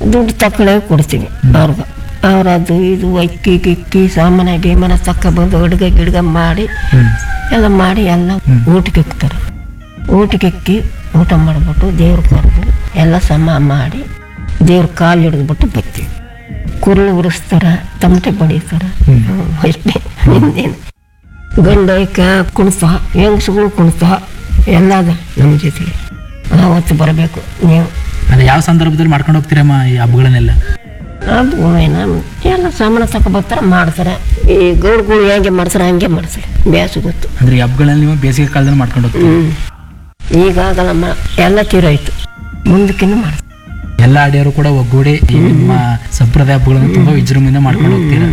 ದುಡ್ಡು ತಕ್ಕಳೆ ಕೊಡ್ತೀವಿ ಅವ್ರಿಗೆ ಅವ್ರು ಅದು ಇದು ಅಕ್ಕಿ ಗಿಕ್ಕಿ ಸಾಮಾನ ಬೇಮಾನ ತಕ್ಕ ಬಂದು ಅಡುಗೆ ಗಿಡ್ಗೆ ಮಾಡಿ ಎಲ್ಲ ಮಾಡಿ ಎಲ್ಲ ಊಟಕ್ಕೆ ಇಕ್ತಾರೆ ಊಟಕ್ಕೆ ಇಕ್ಕಿ ಊಟ ಮಾಡಿಬಿಟ್ಟು ದೇವ್ರ ಕರೆದು ಎಲ್ಲ ಸಮ ಮಾಡಿ ದೇವ್ರ ಕಾಲು ಹಿಡಿದ್ಬಿಟ್ಟು ಬರ್ತೀವಿ ಕುರುಳು ಉರಿಸ್ತಾರ ತಮಟೆ ಬಡಿತಾರೆ ಅಷ್ಟೇ ಇನ್ನೇನು ಗಂಡ ಐಕ ಕುಣಿತ ಹೆಂಗಸುಗಳು ಕುಣಿತ ಎಲ್ಲ ಅದ ನಮ್ಮ ಜೊತೆಗೆ ಆವತ್ತು ಬರಬೇಕು ನೀವು ಅಂದ್ರೆ ಯಾವ ಸಂದರ್ಭದಲ್ಲಿ ಮಾಡ್ಕೊಂಡು ಹೋಗ್ತೀರಮ್ಮ ಈ ಹಬ್ಬಗಳನ್ನೆಲ್ಲ ಅದು ಏನ ಎಲ್ಲ ಸಾಮಾನು ತಕ ಬರ್ತಾರೆ ಮಾಡ್ತಾರೆ ಈ ಗೌಡ್ಗಳು ಹೆಂಗೆ ಮಾಡ್ತಾರೆ ಹಂಗೆ ಮಾಡ್ತಾರೆ ಬ್ಯಾಸು ಗೊತ್ತು ಅಂದ್ರೆ ಈ ಹಬ್ಬಗಳಲ್ಲಿ ನೀವು ಬೇಸಿಗೆ ಕಾಲದಲ್ಲಿ ಮಾಡ್ಕೊಂಡು ಹೋಗ್ತೀರಿ ಹ್ಞೂ ಈಗ ಆಗಲ್ಲ ಮ- ಎಲ್ಲ ತೀರೋಯ್ತು ಮುಂದಕ್ಕಿನ್ನೂ ಮಾಡ್ತಾರೆ ಎಲ್ಲ ಆಡಿಯವರು ಕೂಡ ಒಗ್ಗೂಡಿ ಈ ನಿಮ್ಮ ಸಂಪ್ರದಾಯ ಹಬ್ಬಗಳನ್ನು ತುಂಬಾ ವಿಜೃಂಭಣೆ ಮಾಡ್ಕೊಂಡು ಹೋಗ್ತೀರಾ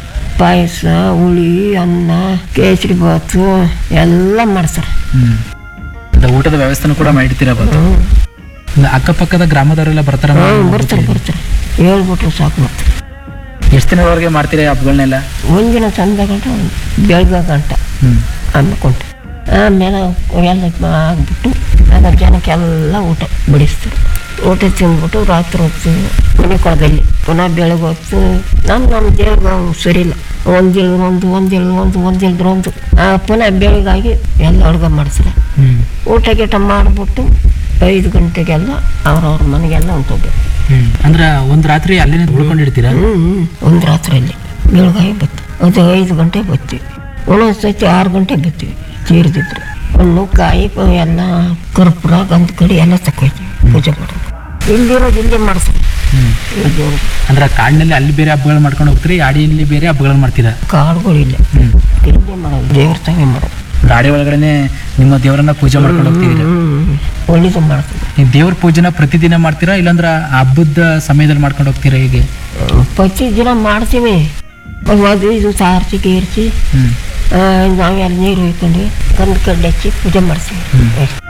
ಪಾಯಸ ಹುಳಿ ಅನ್ನ ಕೇಸರಿ ಬಾತು ಎಲ್ಲ ಮಾಡ್ತಾರೆ ಹ್ಮ್ ಮತ್ತೆ ಊಟದ ವ್ಯವಸ್ಥೆನೂ ಕೂಡ ಮಾಡಿರ್ತೀರಾ ಬಂದು ಹ್ಞೂ ಅಕ್ಕಪಕ್ಕದ ಗ್ರಾಮದವರೆಲ್ಲ ಬರ್ತಾರ ಹ್ಞೂ ಬರ್ತಾರೆ ಬರ್ತಾರೆ ಹೇಳ್ಬಿಟ್ರು ಸಾಕು ಬರ್ತಾರೆ ಎಷ್ಟು ದಿನದವರೆಗೆ ಮಾಡ್ತೀರಾ ಈ ಹಬ್ಬಗಳನ್ನೆಲ್ಲ ಒಂದಿನ ಸಂಜೆ ಗಂಟ ಬೆಳಗ್ಗೆ ಗಂಟ ಹ್ಮ್ ಅಂದ್ಕೊಂಡು ಆಮೇಲೆ ಎಲ್ಲ ಆಗ್ಬಿಟ್ಟು ಆಗ ಜನಕ್ಕೆಲ್ಲ ಊಟ ಬಡಿಸ್ತಾರೆ ಊಟ ತಿಂದ್ಬಿಟ್ಟು ರಾತ್ರಿ ಹೊತ್ತು ಮನೆ ಕೊಳದಲ್ಲಿ ಪುನಃ ಬೆಳಗ್ಗೆ ಹೊತ್ತು ನಮ್ಮ ನಮ್ಮ ದೇವ್ರಿಗೆ ಸರಿ ಇಲ್ಲ ಒಂದಿಲ್ ಒಂದು ಒಂದಿಲ್ ಒಂದು ಒಂದಿಲ್ದ್ರ ಒಂದು ಆ ಪುನಃ ಬೆಳಗಾಗಿ ಎಲ್ಲ ಅಡುಗೆ ಮಾಡ್ತಾರೆ ಹ್ಮ್ ಊಟ ಗೀಟ ಮಾಡಿಬಿಟ್ಟು ಐದು ಗಂಟೆಗೆಲ್ಲ ಅವ್ರವ್ರ ಮನೆಗೆಲ್ಲ ಹೊಂಟೋಗ್ಬೇಕು ಹ್ಮ್ ಅಂದ್ರ ಒಂದ್ ರಾತ್ರಿ ಅಲ್ಲೇನೆ ಉಳ್ಕೊಂಡಿರ್ತೀರಾ ಹ್ಞೂ ಒಂದು ರಾತ್ರಿಯಲ್ಲಿ ಬೆಳಗಾಗಿ ಬತ್ತು ಅದು ಐದು ಗಂಟೆ ಬರ್ತೀವಿ ಒಂದೊಂದು ಸತಿ ಆರು ಗಂಟೆ ಬರ್ತೀವಿ ತೀರ್ದಿದ್ರೆ ಹಣ್ಣು ಕಾಯಿ ಪ- ಎಲ್ಲ ಕರ್ಪೂರ ಗಂಧ ಕಡಿ ಎಲ್ಲ ತಗೊಳ್ತೀವಿ ಪೂಜೆ ಮಾಡೋದು ಇಲ್ಲಿರೋದು ಇಲ್ಲೇ ಮಾಡಿಸ್ತೀವಿ ಹ್ಮ್ ಇಲ್ಲಿ ಅಂದ್ರ ಕಾಡಿನಲ್ಲಿ ಅಲ್ಲಿ ಬೇರೆ ಹಬ್ಬಗಳು ಮಾಡ್ಕೊಂಡು ಹೋಗ್ತೀರಿ ಆಡಿಯಲ್ಲಿ ಬೇರೆ ಹಬ್ಬಗಳನ್ನ ಮಾಡ್ತೀರಾ ಕಾಡುಗಳಿಲ್ಲ ಹ್ಮ್ ಇಲ್ಲೇ ಮಾಡೋದು ದೇವ್ರ ತಾವೇ ಮಾಡೋದು ಗಾಡಿ ಒಳಗಡೆನೆ ನಿಮ್ಮ ದೇವರನ್ನ ಪೂಜೆ ಮಾಡ್ಕೊಂಡು ಹೋಗ್ತೀವಿ ಹ್ಞೂ ಒಳ್ಳೇದು ಮಾಡ್ತೀವಿ ಈ ದೇವ್ರ ಪೂಜೆನ ಪ್ರತಿದಿನ ಮಾಡ್ತೀರಾ ಇಲ್ಲಾಂದ್ರ ಹಬ್ಬದ ಸಮಯದಲ್ಲಿ ಮಾಡ್ಕೊಂಡು ಹೋಗ್ತೀರಾ ಹೇಗೆ ಪ್ರತಿ ದಿನ ಮಾಡ್ತೀವಿ ಅದು ಇದು ಸಾರಿಸಿ ಗೇರಿಸಿ ಹ್ಮ್ ನಾವೆಲ್ಲ ನೀರು ಹೊಯ್ಕೊಂಡು ಗಂಧ ಕಡ್ಡಿ ಹಚ್ಚಿ ಪೂಜೆ ಮಾಡ್ತೀವಿ ಅಷ್ಟೇ